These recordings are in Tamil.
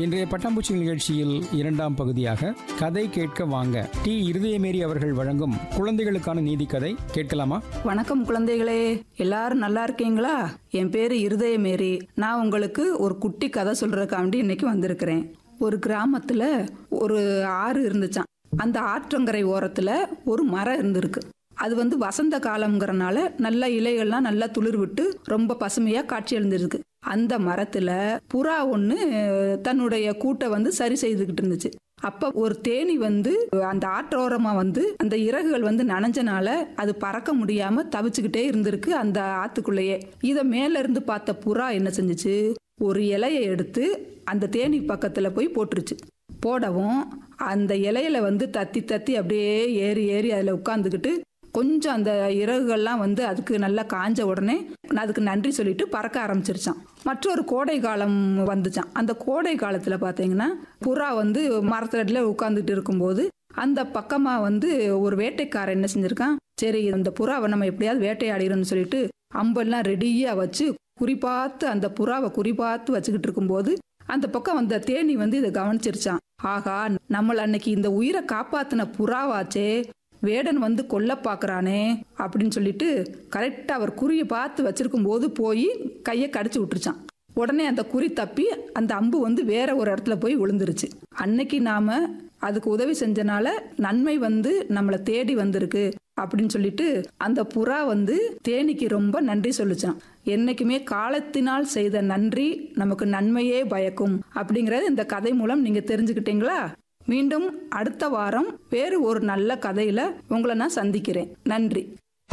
இன்றைய பட்டாம்பூச்சி நிகழ்ச்சியில் இரண்டாம் பகுதியாக கதை கேட்க வாங்க டி இருதயமேரி அவர்கள் வழங்கும் குழந்தைகளுக்கான நீதி கதை கேட்கலாமா வணக்கம் குழந்தைகளே எல்லாரும் நல்லா இருக்கீங்களா என் பேரு இருதயமேரி நான் உங்களுக்கு ஒரு குட்டி கதை சொல்றதுக்காண்டி இன்னைக்கு வந்திருக்கிறேன் ஒரு கிராமத்துல ஒரு ஆறு இருந்துச்சாம் அந்த ஆற்றங்கரை ஓரத்துல ஒரு மரம் இருந்திருக்கு அது வந்து வசந்த காலம்ங்கிறனால நல்ல இலைகள்லாம் நல்லா துளிர் விட்டு ரொம்ப பசுமையா காட்சி எழுந்திருக்கு அந்த மரத்துல புறா ஒண்ணு தன்னுடைய கூட்டை வந்து சரி செய்துகிட்டு இருந்துச்சு அப்ப ஒரு தேனி வந்து அந்த ஆற்றோரமா வந்து அந்த இறகுகள் வந்து நனைஞ்சனால அது பறக்க முடியாம தவிச்சுக்கிட்டே இருந்திருக்கு அந்த ஆத்துக்குள்ளேயே இத மேல இருந்து பார்த்த புறா என்ன செஞ்சுச்சு ஒரு இலையை எடுத்து அந்த தேனி பக்கத்துல போய் போட்டுருச்சு போடவும் அந்த இலையில வந்து தத்தி தத்தி அப்படியே ஏறி ஏறி அதுல உட்காந்துக்கிட்டு கொஞ்சம் அந்த இறகுகள்லாம் வந்து அதுக்கு நல்லா காஞ்ச உடனே அதுக்கு நன்றி சொல்லிட்டு பறக்க ஆரம்பிச்சிருச்சான் மற்றொரு கோடை காலம் வந்துச்சான் அந்த கோடை காலத்துல பாத்தீங்கன்னா புறா வந்து மரத்தடியில உட்காந்துட்டு இருக்கும்போது அந்த பக்கமா வந்து ஒரு வேட்டைக்காரன் என்ன செஞ்சிருக்கான் சரி இந்த புறாவை நம்ம எப்படியாவது வேட்டையாடிடணும்னு சொல்லிட்டு அம்பெல்லாம் ரெடியா வச்சு குறிப்பாத்து அந்த புறாவை குறிப்பாத்து வச்சுக்கிட்டு இருக்கும்போது அந்த பக்கம் அந்த தேனி வந்து இதை கவனிச்சிருச்சான் ஆகா நம்மள அன்னைக்கு இந்த உயிரை காப்பாத்தின புறாவாச்சே வேடன் வந்து கொல்ல பாக்குறானே அப்படின்னு சொல்லிட்டு கரெக்டா அவர் குறியை பார்த்து வச்சிருக்கும் போது போய் கையை கடிச்சு விட்டுருச்சான் உடனே அந்த குறி தப்பி அந்த அம்பு வந்து வேற ஒரு இடத்துல போய் விழுந்துருச்சு அன்னைக்கு நாம அதுக்கு உதவி செஞ்சனால நன்மை வந்து நம்மளை தேடி வந்திருக்கு அப்படின்னு சொல்லிட்டு அந்த புறா வந்து தேனிக்கு ரொம்ப நன்றி சொல்லுச்சான் என்னைக்குமே காலத்தினால் செய்த நன்றி நமக்கு நன்மையே பயக்கும் அப்படிங்கறது இந்த கதை மூலம் நீங்க தெரிஞ்சுக்கிட்டீங்களா மீண்டும் அடுத்த வாரம் வேறு ஒரு நல்ல கதையில உங்களை நான் சந்திக்கிறேன் நன்றி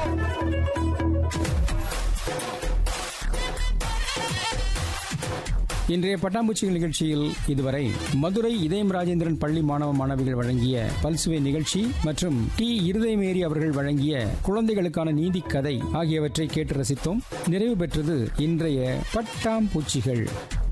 இன்றைய பட்டாம்பூச்சிகள் நிகழ்ச்சியில் இதுவரை மதுரை இதயம் ராஜேந்திரன் பள்ளி மாணவ மாணவிகள் வழங்கிய பல்சுவை நிகழ்ச்சி மற்றும் டி இருதயமேரி அவர்கள் வழங்கிய குழந்தைகளுக்கான நீதி கதை ஆகியவற்றை கேட்டு ரசித்தோம் நிறைவு பெற்றது இன்றைய பட்டாம்பூச்சிகள்